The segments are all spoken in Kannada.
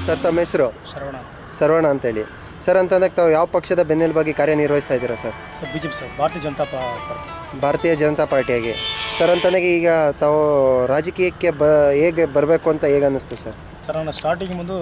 ಸರ್ ತಮ್ಮ ಹೆಸರು ಶರವಣ ಸರ್ವಣ ಅಂತೇಳಿ ಸರ್ ಅಂತಂದಾಗ ತಾವು ಯಾವ ಪಕ್ಷದ ಬೆನ್ನೆಲುಬಾಗಿ ಕಾರ್ಯನಿರ್ವಹಿಸ್ತಾ ಇದ್ದೀರಾ sir sir B J P sir Bharatiya Janata ಪಾ- ಪಾರ್ಟಿ ಭಾರತೀಯ ಜನತಾ ಪಾರ್ಟಿಯಾಗಿ ಸರ್ ಅಂತಂದಾಗ ಈಗ ತಾವು ರಾಜಕೀಯಕ್ಕೆ ಬ ಹೇಗೆ ಬರಬೇಕು ಅಂತ ಹೇಗೆ ಅನ್ನಿಸ್ತು ಸರ್ ಸರ್ ನಾನು ಸ್ಟಾರ್ಟಿಂಗ್ ಮುಂದು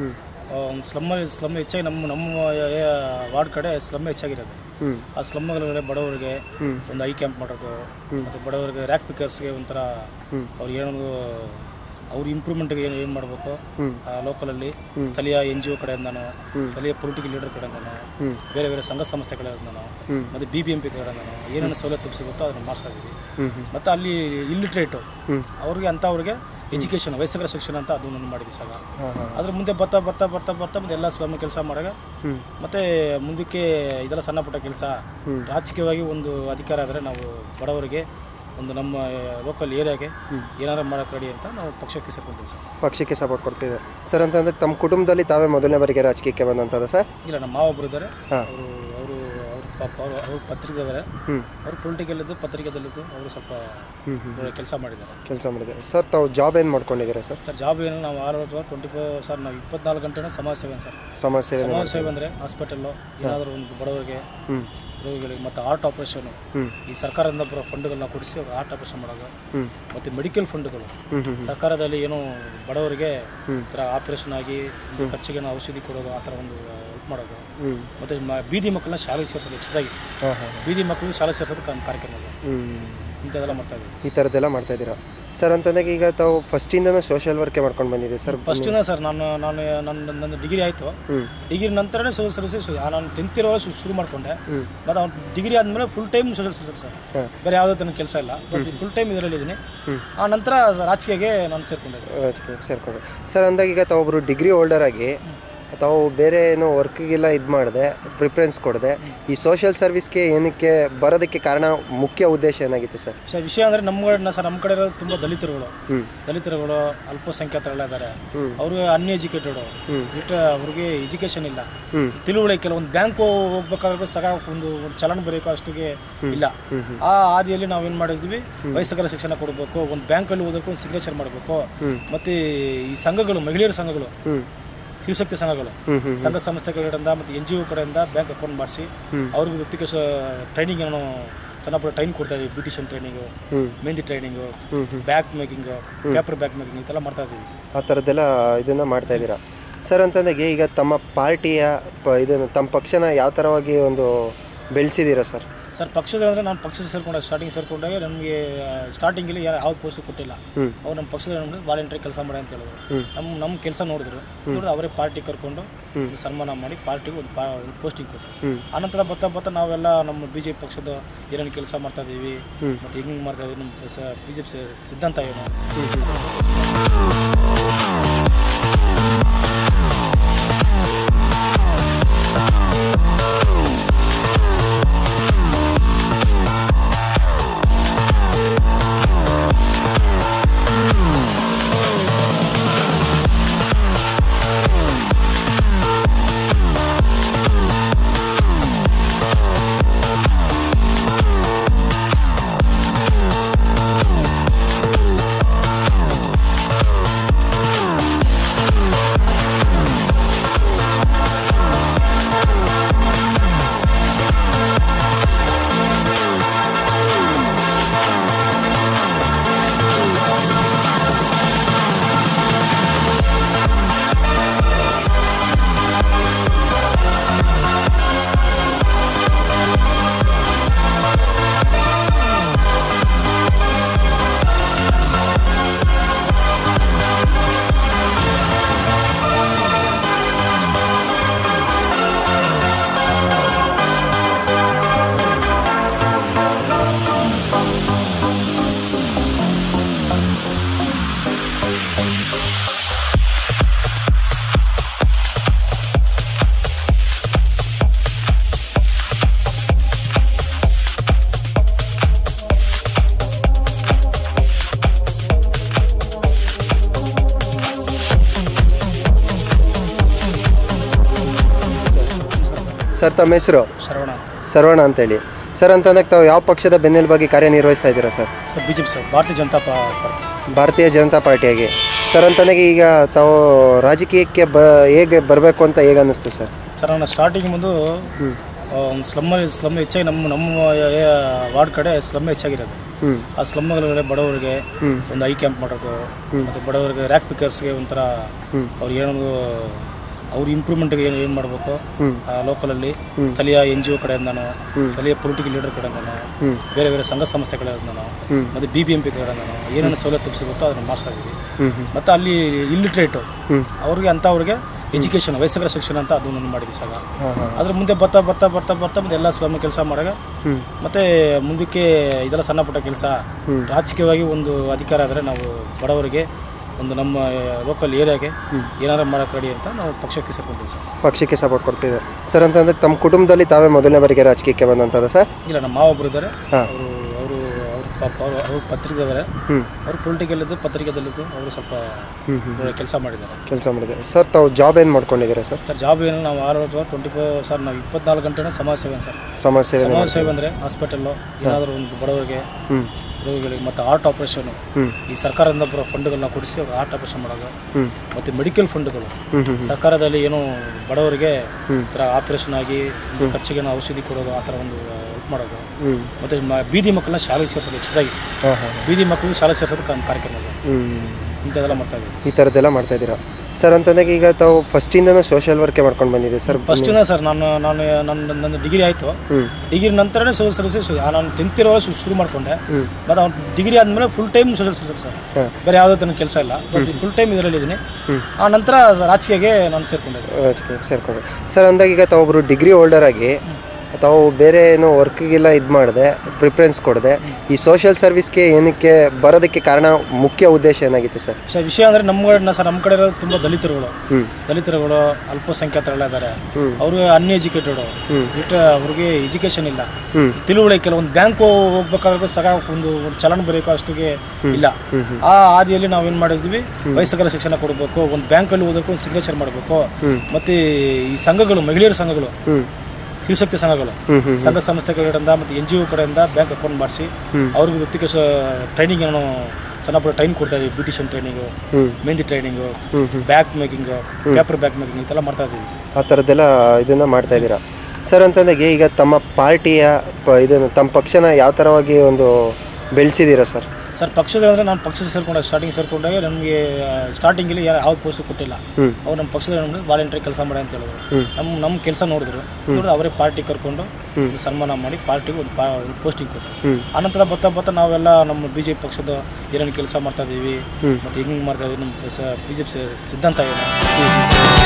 ಒಂದು ಸ್ಲಮ್ಮಲ್ಲಿ ಸ್ಲಮ್ ಹೆಚ್ಚಾಗಿ ನಮ್ಮ ನಮ್ಮ ವಾರ್ಡ್ ಕಡೆ ಸ್ಲಮ್ ಹೆಚ್ಚಾಗಿರೋದು ಹ್ಞೂ ಆ ಸ್ಲಮ್ಗಳಲ್ಲಿ ಬಡವರಿಗೆ ಒಂದು ಐ ಕ್ಯಾಂಪ್ ಮಾಡೋದು ಮತ್ತು ಬಡವರಿಗೆ ರ್ಯಾಕ್ ಪಿಕರ್ಸ್ಗೆ ಒಂಥರ ಅವ್ರಿಗೆ ಏನೊಂದು ಅವ್ರ ಇಂಪ್ರೂವ್ಮೆಂಟ್ಗೆ ಏನು ಏನು ಮಾಡಬೇಕು ಲೋಕಲಲ್ಲಿ ಸ್ಥಳೀಯ ಎನ್ ಜಿ ಒ ಕಡೆಯಿಂದನೂ ಸ್ಥಳೀಯ ಪೊಲಿಟಿಕಲ್ ಲೀಡರ್ ಕಡೆಯಿಂದನೂ ಬೇರೆ ಬೇರೆ ಸಂಘ ಸಂಸ್ಥೆ ಕಡೆಯಿಂದನೂ ಮತ್ತು ಬಿ ಬಿ ಎಂ ಪಿ ಕಡೆಯಿಂದನೂ ಏನೇನು ಸವಲತ್ತು ಸಿಗುತ್ತೋ ಅದನ್ನು ಮಾಡ್ತಾ ಇದ್ದೀವಿ ಮತ್ತು ಅಲ್ಲಿ ಇಲ್ಲಿಟ್ರೇಟು ಅವ್ರಿಗೆ ಅಂಥವ್ರಿಗೆ ಎಜುಕೇಷನ್ ವಯಸ್ಸಕರ ಶಿಕ್ಷಣ ಅಂತ ಅದನ್ನು ಮಾಡಿದ್ವಿ ಸರ್ ಹಾಂ ಹಾಂ ಅದ್ರ ಮುಂದೆ ಬರ್ತಾ ಬರ್ತಾ ಬರ್ತಾ ಬರ್ತಾ ಮುಂದೆ ಎಲ್ಲ ಸ್ಲಮ್ ಕೆಲಸ ಮಾಡಾಗ ಮತ್ತೆ ಮುಂದಕ್ಕೆ ಇದೆಲ್ಲ ಸಣ್ಣ ಪುಟ್ಟ ಕೆಲಸ ರಾಜಕೀಯವಾಗಿ ಒಂದು ಅಧಿಕಾರ ಆದರೆ ನಾವು ಬಡವರಿಗೆ ಒಂದು ನಮ್ಮ ಲೋಕಲ್ ಏರಿಯಾಗೆ ಏನಾರು ಮಾಡೋಕೆ ರೆಡಿ ಅಂತ ನಾವು ಪಕ್ಷಕ್ಕೆ ಸೇರ್ಕೊಂಡಿದ್ದೀವಿ ಸರ್ ಪಕ್ಷಕ್ಕೆ ಸಪೋರ್ಟ್ ಕೊಡ್ತಿದೆ ಸರ್ ಅಂತಂದ್ರೆ ತಮ್ಮ ಕುಟುಂಬದಲ್ಲಿ ತಾವೇ ಮೊದಲನೇ ಬಾರಿಗೆ ರಾಜಕೀಯಕ್ಕೆ ಬಂದಂಥದ್ದು ಸರ್ ಇಲ್ಲ ನಮ್ಮ ಮಾವ ಒಬ್ಬರು ಇದ್ದಾರೆ ಹಾಂ ಅವರು ಅವರು ಅವ್ರ ಪಾಪ ಅವರು ಅವ್ರು ಪತ್ರಿಕೆದವರೆ ಹ್ಞೂ ಅವರು ಪೊಲಿಟಿಕಲ್ಲಿದ್ದು ಪತ್ರಿಕೆದಲ್ಲಿದ್ದು ಅವರು ಸ್ವಲ್ಪ ಒಳ್ಳೆ ಕೆಲಸ ಮಾಡಿದ್ದಾರೆ ಕೆಲಸ ಮಾಡಿದ್ದಾರೆ ಸರ್ ತಾವು ಜಾಬ್ ಏನು ಮಾಡ್ಕೊಂಡಿದ್ದೀರಾ ಸರ್ ಸರ್ ಜಾಬ್ ಏನು ನಾವು ಆರು ಟ್ವೆಂಟಿ ಫೋರ್ ಸರ್ ನಾವು ಇಪ್ಪತ್ನಾಲ್ಕು ಗಂಟೆನೂ ಸಮಾಜ ಸೇವೆ ಸರ್ ಸಮಸ್ಯೆ ಸಮಾಜ ಸೇವೆ ಅಂದರೆ ಹಾಸ್ಪಿಟಲ್ಲು ಏನಾದರೂ ಒಂದು ಬಡವರಿಗೆ ಹ್ಞೂ ರೋಗಿಗಳಿಗೆ ಮತ್ತು ಹಾರ್ಟ್ ಆಪರೇಷನು ಹ್ಞೂ ಈ ಸರ್ಕಾರದಿಂದ ಬರೋ ಫಂಡ್ಗಳನ್ನ ಕೊಡಿಸಿ ಹಾರ್ಟ್ ಆಪರೇಷನ್ ಮಾಡೋದು ಹ್ಞೂ ಮತ್ತು ಮೆಡಿಕಲ್ ಫಂಡ್ಗಳು ಹ್ಞೂ ಹ್ಞೂ ಸರ್ಕಾರದಲ್ಲಿ ಏನು ಬಡವರಿಗೆ ಈ ಥರ ಆಪರೇಷನ್ ಆಗಿ ಒಂದು ಖರ್ಚಿಗೆ ಏನೋ ಔಷಧಿ ಕೊಡೋದು ಆ ಥರ ಒಂದು ಹೆಲ್ಪ್ ಮಾಡೋದು ಹ್ಞೂ ಮತ್ತು ಮ ಬೀದಿ ಮಕ್ಕಳನ್ನ ಶಾಲೆಗೆ ಸೇರಿಸೋದು ಹೆಚ್ಚದಾಗಿ ಹಾಂ ಹಾಂ ಬೀದಿ ಮಕ್ಕಳು ಶಾಲೆಗೆ ಸೇರಿಸೋದು ಕಾ- ಕಾರ್ಯಕ್ರಮ ಸರ್ ಹ್ಞೂ ಇಂಥದ್ದೆಲ್ಲ ಮಾಡ್ತಾ ಇದ್ದೀವಿ ಈ ಥರದ್ದೆಲ್ಲ ಮಾಡ್ತಾ ಇದ್ದೀರಾ ಸರ್ ಅಂತಂದಾಗ ಈಗ ತಾವು ಫಸ್ಟಿಂದನೂ ಸೋಷಿಯಲ್ ವರ್ಕೇ ಮಾಡ್ಕೊಂಡು ಬಂದಿದೆ ಸರ್ ಫಸ್ಟಿಂದ ಸರ್ ನಾನು ನಾನು ನನ್ನ ನನ್ನ ಡಿಗ್ರಿ ಆಯಿತು ಹ್ಞೂ ಡಿಗ್ರಿ ನಂತರನೇ ಸೋಷಲ್ ಸರ್ವಿಸ್ ನಾನು ಟೆಂತ್ ಇರೋ ಶುರು ಮಾಡ್ಕೊಂಡೆ ಹ್ಞೂ ಮತ್ತು ಅವ್ನು ಡಿಗ್ರಿ ಆದಮೇಲೆ full time social service sir ಹಾಂ ಬೇರೆ ಯಾವುದೇ ನನಗೆ ಕೆಲಸ ಇಲ್ಲ ಬಟ್ ಫುಲ್ ಟೈಮ್ ಇದರಲ್ಲಿ ಇದ್ದೀನಿ ಹ್ಮ್. ಆ ನಂತರ ರಾಜಕೀಯಗೆ ನಾನು ಸೇರ್ಕೊಂಡೆ ಸರ್ ರಾಜಕೀಯಕ್ಕೆ ಸೇರ್ಕೊಂಡು ಸರ್ ಅಂದಾಗ ಈಗ ತಾವೊಬ್ಬರು ಡಿಗ್ರಿ ಹೋಲ್ಡರ್ ಆಗಿ ತಾವು ಬೇರೆ ಏನು ವರ್ಕಿಗೆಲ್ಲ ಇದು ಮಾಡಿದೆ ಪ್ರಿಫರೆನ್ಸ್ ಕೊಡದೆ ಈ ಸೋಷಿಯಲ್ ಸರ್ವಿಸ್ಗೆ ಏನಕ್ಕೆ ಬರೋದಕ್ಕೆ ಕಾರಣ ಮುಖ್ಯ ಉದ್ದೇಶ ಏನಾಗಿತ್ತು ಸರ್ ಸರ್ ವಿಷಯ ಅಂದರೆ ನಮ್ಮ ಕಡೆ ಸರ್ ನಮ್ಮ ಕಡೆ ಇರೋದು ತುಂಬ ದಲಿತರುಗಳು ಹ್ಞೂ ದಲಿತರುಗಳು ಅಲ್ಪಸಂಖ್ಯಾತರೆಲ್ಲ ಇದ್ದಾರೆ ಹ್ಮ್. ಅವ್ರಿಗೆ ಅನ್ಎಜುಕೇಟೆಡು ಹ್ಮ್. ಇಟ್ಟ ಅವ್ರಿಗೆ ಎಜುಕೇಷನ್ ಇಲ್ಲ ಹ್ಞೂ ತಿಳುವಳಿಕೆ ಒಂದು ಬ್ಯಾಂಕ್ ಹೋಗ್ಬೇಕಾದ್ರೆ ಸಗ ಒಂದು ಒಂದು ಚಲನ್ ಬರೀಕೋ ಅಷ್ಟಿಗೆ ಇಲ್ಲ ಆ ಹಾದಿಯಲ್ಲಿ ನಾವು ಏನು ಮಾಡಿದ್ವಿ ವಯಸ್ಸಕರ ಶಿಕ್ಷಣ ಕೊಡಬೇಕು ಒಂದು ಬ್ಯಾಂಕಲ್ಲಿ ಓದೋಕೆ ಒಂದು ಸಿಗ್ನೇಚರ್ ಮಾಡಬೇಕು ಮತ್ತು ಈ ಸಂಘಗಳು ಮಹಿಳೆಯರ ಸಂಘಗಳು ಹ್ಞೂ ಶಿವಶಕ್ತಿ ಸಂಘಗಳು ಹ್ಞೂ ಹ್ಞೂ ಸಂಘ ಸಂಸ್ಥೆಗಳಿಂದ ಮತ್ತು ಎನ್ ಜಿ ಒ ಕಡೆಯಿಂದ ಬ್ಯಾಂಕ್ ಅಕೌಂಟ್ ಮಾಡಿಸಿ ಅವ್ರಿಗೆ ವೃತ್ತಿಕ ಟ್ರೈನಿಂಗ್ ಏನೋ ಸಣ್ಣ ಪುಟ್ಟ ಟ್ರೈನ್ ಕೊಡ್ತಾ ಇದ್ದೀವಿ ಬ್ಯೂಟಿಷಿಯನ್ ಟ್ರೈನಿಂಗು ಹ್ಞೂ ಮೆಹಂದಿ ಟ್ರೈನಿಂಗು ಹ್ಞೂ ಹ್ಞೂ bag making paper bag making ಇದೆಲ್ಲ ಮಾಡ್ತಾ ಇದ್ದೀವಿ ಆ ಥರದ್ದೆಲ್ಲ ಇದನ್ನು ಮಾಡ್ತಾ ಇದ್ದೀರಾ ಸರ್ ಅಂತಂದಾಗೆ ಈಗ ತಮ್ಮ ಪಾರ್ಟಿಯ ಪ ಇದನ್ನು ತಮ್ಮ ಪಕ್ಷನ ಯಾವ ಥರವಾಗಿ ಒಂದು ಬೆಳೆಸಿದ್ದೀರಾ ಸರ್ ಸರ್ ಪಕ್ಷದ ಅಂದರೆ ನಾನು ಪಕ್ಷದ ಸೇರ್ಕೊಂಡೆ ಸ್ಟಾರ್ಟಿಂಗ್ ಸೇರ್ಕೊಂಡಾಗ ನಮಗೆ ಸ್ಟಾರ್ಟಿಂಗಲ್ಲಿ ಯಾವ ಪೋಸ್ಟ್ ಕೊಟ್ಟಿಲ್ಲ ಹ್ಮ್. ಅವ್ರು ನಮ್ಮ ಪಕ್ಷದ ನಮ್ಗೆ ವಾಲಂಟ್ರಿ ಕೆಲಸ ಮಾಡಿ ಅಂತ ಹೇಳಿದ್ರು ಹ್ಮ್. ನಮ್ಮ ನಮ್ಮ ಕೆಲಸ ನೋಡಿದ್ರು ನೋಡಿದ್ರೆ ಅವರೇ ಪಾರ್ಟಿ ಕರ್ಕೊಂಡು ಒಂದು ಸನ್ಮಾನ ಮಾಡಿ ಪಾರ್ಟಿಗೆ ಒಂದು ಪಾ ಒಂದು ಪೋಸ್ಟಿಂಗ್ ಕೊಟ್ಟರು ಹ್ಮ್. ಆನಂತರ ಬರ್ತಾ ಬರ್ತಾ ನಾವೆಲ್ಲ ನಮ್ಮ ಬಿ ಜೆ ಪಿ ಪಕ್ಷದ ಏನೇನು ಕೆಲಸ ಮಾಡ್ತಾ ಇದ್ದೀವಿ ಮತ್ತು ಹೆಂಗೆ ಮಾಡ್ತಾ ಇದ್ದೀವಿ ನಮ್ಮ ಬಿ ಜೆ ಪಿ ಸಿದ್ಧಾಂತ ಏನು ಸರ್ ತಮ್ಮ ಹೆಸರು ಶರವಣ ಸರ್ವಣ ಅಂತೇಳಿ ಸರ್ ಅಂತಂದಾಗ ತಾವು ಯಾವ ಪಕ್ಷದ ಬೆನ್ನೆಲುಬಾಗಿ ಕಾರ್ಯನಿರ್ವಹಿಸ್ತಾ ಇದ್ದೀರಾ sir sir B J P sir Bharatiya Janata ಪಾ- ಪಾರ್ಟಿ ಭಾರತೀಯ ಜನತಾ ಪಾರ್ಟಿಯಾಗಿ ಸರ್ ಅಂತಂದಾಗ ಈಗ ತಾವು ರಾಜಕೀಯಕ್ಕೆ ಬ ಹೇಗೆ ಬರಬೇಕು ಅಂತ ಹೇಗೆ ಅನ್ನಿಸ್ತು ಸರ್ ಸರ್ ನಾನು ಸ್ಟಾರ್ಟಿಂಗ್ ಬಂದು ಒಂದು ಸ್ಲಮ್ಮಲ್ಲಿ ಸ್ಲಮ್ ಹೆಚ್ಚಾಗಿ ನಮ್ಮ ನಮ್ಮ ವಾರ್ಡ್ ಕಡೆ ಸ್ಲಮ್ ಹೆಚ್ಚಾಗಿರೋದು ಹ್ಞೂ ಆ ಸ್ಲಮ್ಗಳ ಬಡವರಿಗೆ ಒಂದು ಐ ಕ್ಯಾಂಪ್ ಮಾಡೋದು ಮತ್ತು ಬಡವರಿಗೆ ರ್ಯಾಕ್ ಪಿಕರ್ಸ್ಗೆ ಒಂಥರ ಅವ್ರಿಗೆ ಏನೊಂದು ಅವ್ರ ಇಂಪ್ರೂವ್ಮೆಂಟ್ಗೆ ಏನು ಏನು ಮಾಡಬೇಕು ಲೋಕಲಲ್ಲಿ ಸ್ಥಳೀಯ ಎನ್ ಜಿ ಒ ಕಡೆಯಿಂದನೂ ಸ್ಥಳೀಯ ಪೊಲಿಟಿಕಲ್ ಲೀಡರ್ ಕಡೆಯಿಂದನೂ ಬೇರೆ ಬೇರೆ ಸಂಘ ಸಂಸ್ಥೆ ಕಡೆಯಿಂದನೂ ಮತ್ತು ಬಿ ಬಿ ಎಂ ಪಿ ಕಡೆಯಿಂದನೂ ಏನೇನು ಸವಲತ್ತು ಸಿಗುತ್ತೋ ಅದನ್ನು ಮಾಡ್ತಾ ಇದ್ದೀವಿ ಹ್ಞೂ ಹ್ಞೂ ಮತ್ತು ಅಲ್ಲಿ ಇಲ್ಲಿಟ್ರೇಟು ಅವ್ರಿಗೆ ಅಂಥವ್ರಿಗೆ ಎಜುಕೇಷನ್ ವಯಸ್ಸರ ಶಿಕ್ಷಣ ಅಂತ ಅದನ್ನು ಮಾಡಿದ್ವಿ ಸಹ ಹಾಂ ಹಾಂ ಅದ್ರ ಮುಂದೆ ಬರ್ತಾ ಬರ್ತಾ ಬರ್ತಾ ಬರ್ತಾ ಮುಂದೆ ಎಲ್ಲ ಶ್ರಮ ಕೆಲಸ ಮಾಡಾಗ ಮತ್ತೆ ಮುಂದಕ್ಕೆ ಇದೆಲ್ಲ ಸಣ್ಣ ಪುಟ್ಟ ಕೆಲಸ ರಾಜಕೀಯವಾಗಿ ಒಂದು ಅಧಿಕಾರ ಆದರೆ ನಾವು ಬಡವರಿಗೆ ಒಂದು ನಮ್ಮ ಲೋಕಲ್ ಏರಿಯಾಗೆ ಏನಾರು ಮಾಡೋಕೆ ರೆಡಿ ಅಂತ ನಾವು ಪಕ್ಷಕ್ಕೆ ಸೇರ್ಕೊಂಡಿದ್ದೀವಿ ಸರ್ ಪಕ್ಷಕ್ಕೆ ಸಪೋರ್ಟ್ ಕೊಡ್ತಿದ್ದಾರೆ ಸರ್ ಅಂತಂದ್ರೆ ತಮ್ಮ ಕುಟುಂಬದಲ್ಲಿ ತಾವೇ ಮೊದಲನೇ ಬಾರಿಗೆ ರಾಜಕೀಯಕ್ಕೆ ಬಂದಂಥದ್ದು ಸರ್ ಇಲ್ಲ ನಮ್ಮ ಮಾವ ಒಬ್ರು ಇದ್ದಾರೆ ಹಾಂ ಅವರು ಅವರು ಅವ್ರ ಪಾಪ ಅವರು ಅವ್ರು ಪತ್ರಿಕೆದವರೆ ಹ್ಞೂ ಅವರು ಪೊಲಿಟಿಕಲ್ಲಿದ್ದು ಪತ್ರಿಕೆದಲ್ಲಿದ್ದು ಅವರು ಸ್ವಲ್ಪ ಕೆಲಸ ಮಾಡಿದ್ದಾರೆ ಕೆಲಸ ಮಾಡಿದೆ ಸರ್ ತಾವು ಜಾಬ್ ಏನು ಮಾಡ್ಕೊಂಡಿದ್ದೀರಾ ಸರ್ ಸರ್ ಜಾಬ್ ಏನು ನಾವು ಆರು ಟ್ವೆಂಟಿ ಫೋರ್ ಸರ್ ನಾವು ಇಪ್ಪತ್ನಾಲ್ಕು ಗಂಟೆನೂ ಸಮಾಜ ಸೇವೆ ಸರ್ ಸಮಾಜ ಸೇವೆ ಸಮಾಜ ಸೇವೆ ಅಂದರೆ ಹಾಸ್ಪಿಟಲ್ಲು ಏನಾದರೂ ಒಂದು ಬಡವರಿಗೆ ಹ್ಞೂ ರೋಗಿಗಳಿಗೆ ಮತ್ತು ಹಾರ್ಟ್ ಆಪರೇಷನ್ ಹ್ಞೂ ಈ ಸರ್ಕಾರದಿಂದ ಬರೋ ಫಂಡ್ಗಳನ್ನ ಕೊಡಿಸಿ ಅವ್ರು ಹಾರ್ಟ್ ಆಪರೇಷನ್ ಮಾಡೋದು ಹ್ಞೂ ಮತ್ತು ಮೆಡಿಕಲ್ ಫಂಡ್ಗಳು ಹ್ಞೂ ಹ್ಞೂ ಸರ್ಕಾರದಲ್ಲಿ ಏನು ಬಡವರಿಗೆ ಈ ಥರ ಆಪರೇಷನ್ ಆಗಿ ಒಂದು ಖರ್ಚಿಗೆ ಏನೋ ಔಷಧಿ ಕೊಡೋದು ಆ ಥರ ಒಂದು ಹೆಲ್ಪ್ ಮಾಡೋದು ಹ್ಞೂ ಮತ್ತು ಮ ಬೀದಿ ಮಕ್ಕಳನ್ನ ಶಾಲೆಗೆ ಸೇರಿಸೋದು ಹೆಚ್ಚಾಗಿ ಹಾಂ ಹಾಂ ಬೀದಿ ಮಕ್ಕಳಿಗೆ ಶಾಲೆ ಸೇರಿಸೋದು ಕಾ- ಕಾರ್ಯಕ್ರಮ ಸರ್ ಹ್ಞೂ ಇಂಥದ್ದೆಲ್ಲ ಮಾಡ್ತಾ ಇದ್ದೀವಿ ಈ ಥರದ್ದೆಲ್ಲ ಮಾಡ್ತಾ ಇದ್ದೀರಾ ಸರ್ ಅಂತಂದಾಗ ಈಗ ತಾವು ಫಸ್ಟಿಂದನೂ ಸೋಷಿಯಲ್ ವರ್ಕೇ ಮಾಡ್ಕೊಂಡು ಬಂದಿದೆ ಸರ್ ಫಸ್ಟಿಂದ ಸರ್ ನಾನು ನಾನು ನನ್ನ ನನ್ನ ಡಿಗ್ರಿ ಆಯಿತು ಹ್ಞೂ ಡಿಗ್ರಿ ನಂತರನೇ ಸೋಷಲ್ ಸರ್ವಿಸ್ ನಾನು ಟೆಂತ್ ಇರೋ ಶುರು ಮಾಡಿಕೊಂಡೆ ಹ್ಞೂ ಮತ್ತು ಅವ್ನು ಡಿಗ್ರಿ ಆದಮೇಲೆ full time social service sir ಹಾಂ ಬೇರೆ ಯಾವುದೇ ತನಕ ಕೆಲಸ ಇಲ್ಲ ಬಟ್ ಫುಲ್ ಟೈಮ್ ಇದರಲ್ಲಿ ಇದ್ದೀನಿ ಹ್ಞೂ ಆ ನಂತರ ರಾಜಕೀಯಗೆ ನಾನು ಸೇರ್ಕೊಂಡೆ ಸರ್ ರಾಜಕೀಯಕ್ಕೆ ಸೇರ್ಕೊಂಡು ಸರ್ ಅಂದಾಗ ಈಗ ತಾವೊಬ್ಬರು ಡಿಗ್ರಿ ಹೋಲ್ಡರ್ ಆಗಿ ತಾವು ಬೇರೆ ಏನೋ ವರ್ಕಿಗೆಲ್ಲ ಇದು ಮಾಡಿದೆ ಪ್ರಿಫರೆನ್ಸ್ ಕೊಡದೆ ಈ ಸೋಷಿಯಲ್ ಸರ್ವಿಸ್ಗೆ ಏನಕ್ಕೆ ಬರೋದಕ್ಕೆ ಕಾರಣ ಮುಖ್ಯ ಉದ್ದೇಶ ಏನಾಗಿತ್ತು ಸರ್ ಸರ್ ವಿಷಯ ಅಂದರೆ ನಮ್ಮ ಕಡೆ ಸರ್ ನಮ್ಮ ಕಡೆ ಇರೋದು ತುಂಬ ದಲಿತರುಗಳು ಹ್ಞೂ ದಲಿತರುಗಳು ಅಲ್ಪಸಂಖ್ಯಾತರೆಲ್ಲ ಇದ್ದಾರೆ ಹ್ಮ್. ಅವರು ಅನ್ಎಜುಕೇಟೆಡ್ ಹ್ಮ್. ಇಟ್ಟ ಅವ್ರಿಗೆ ಎಜುಕೇಷನ್ ಇಲ್ಲ ಹ್ಞೂ ತಿಳುವಳಿಕೆ ಇಲ್ಲ ಒಂದು ಬ್ಯಾಂಕ್ ಹೋಗ್ಬೇಕಾದ್ರೆ ಸಗ ಒಂದು ಒಂದು ಚಲನ್ ಬರೆಯೋಕೆ ಅಷ್ಟಿಗೆ ಇಲ್ಲ ಆ ಹಾದಿಯಲ್ಲಿ ನಾವೇನು ಮಾಡಿದ್ವಿ ವಯಸ್ಸಕರ ಶಿಕ್ಷಣ ಕೊಡಬೇಕು ಒಂದು ಬ್ಯಾಂಕಲ್ಲಿ ಓದೋಕೆ ಒಂದು ಸಿಗ್ನೇಚರ್ ಮಾಡಬೇಕು ಮತ್ತು ಈ ಸಂಘಗಳು ಮಹಿಳೆಯರ ಸಂಘಗಳು ಹ್ಞೂ ಶಿವಶಕ್ತಿ ಸಂಘಗಳು ಹ್ಞೂ ಹ್ಞೂ ಸಂಘ ಸಂಸ್ಥೆಗಳಿಂದ ಮತ್ತು ಎನ್ ಜಿ ಒ ಕಡೆಯಿಂದ ಬ್ಯಾಂಕ್ ಅಕೌಂಟ್ ಮಾಡಿಸಿ ಅವ್ರಿಗೆ ವೃತ್ತಿಕ ಟ್ರೈನಿಂಗ್ ಏನೋ ಸಣ್ಣ ಪುಟ್ಟ ಟ್ರೈನ್ ಕೊಡ್ತಾ ಇದೀವಿ ಬ್ಯೂಟಿಷಿಯನ್ ಟ್ರೈನಿಂಗು ಹ್ಞೂ ಮೆಹಂದಿ ಟ್ರೈನಿಂಗು ಹ್ಞೂ ಹ್ಞೂ bag making paper bag making ಇದೆಲ್ಲ ಮಾಡ್ತಾ ಇದ್ದೀವಿ ಆ ಥರದ್ದೆಲ್ಲ ಇದನ್ನು ಮಾಡ್ತಾ ಇದ್ದೀರಾ ಸರ್ ಅಂತಂದಾಗೆ ಈಗ ತಮ್ಮ ಪಾರ್ಟಿಯ ಪ ಇದನ್ನು ತಮ್ಮ ಪಕ್ಷನ ಯಾವ ಥರವಾಗಿ ಒಂದು ಬೆಳೆಸಿದ್ದೀರಾ ಸರ್ ಸರ್ ಪಕ್ಷದ ಅಂದರೆ ನಾನು ಪಕ್ಷ ಸೇರ್ಕೊಂಡೆ ಸ್ಟಾರ್ಟಿಂಗ್ ಸೇರ್ಕೊಂಡಾಗ ನಮಗೆ ಸ್ಟಾರ್ಟಿಂಗಲ್ಲಿ ಯಾವ ಪೋಸ್ಟ್ ಕೊಟ್ಟಿಲ್ಲ ಹ್ಞೂ ಅವ್ರು ನಮ್ಮ ಪಕ್ಷದ ನಮಗೆ ವಾಲಂಟ್ರಿ ಕೆಲಸ ಮಾಡಿ ಅಂತ ಹೇಳಿದ್ರು ಹ್ಮ್. ನಮ್ಮ ನಮ್ಮ ಕೆಲಸ ನೋಡಿದ್ರು ನೋಡಿದ್ರೆ ಅವರೇ ಪಾರ್ಟಿ ಕರ್ಕೊಂಡು ಒಂದು ಸನ್ಮಾನ ಮಾಡಿ ಪಾರ್ಟಿಗೆ ಒಂದು ಪಾ ಒಂದು ಪೋಸ್ಟಿಂಗ್ ಕೊಟ್ಟರು ಹ್ಮ್. ಆನಂತರ ಬರ್ತಾ ಬರ್ತಾ ನಾವೆಲ್ಲ ನಮ್ಮ ಬಿ ಜೆ ಪಿ ಪಕ್ಷದ ಏನೇನು ಕೆಲಸ ಮಾಡ್ತಾ ಇದ್ದೀವಿ ಹ್ಮ್. ಮತ್ತು ಹೆಂಗೆ ಮಾಡ್ತಾ ಇದೀವಿ ನಮ್ಮ ಬಿ ಜೆ ಪಿ ಸಿದ್ಧಾಂತ ಏನು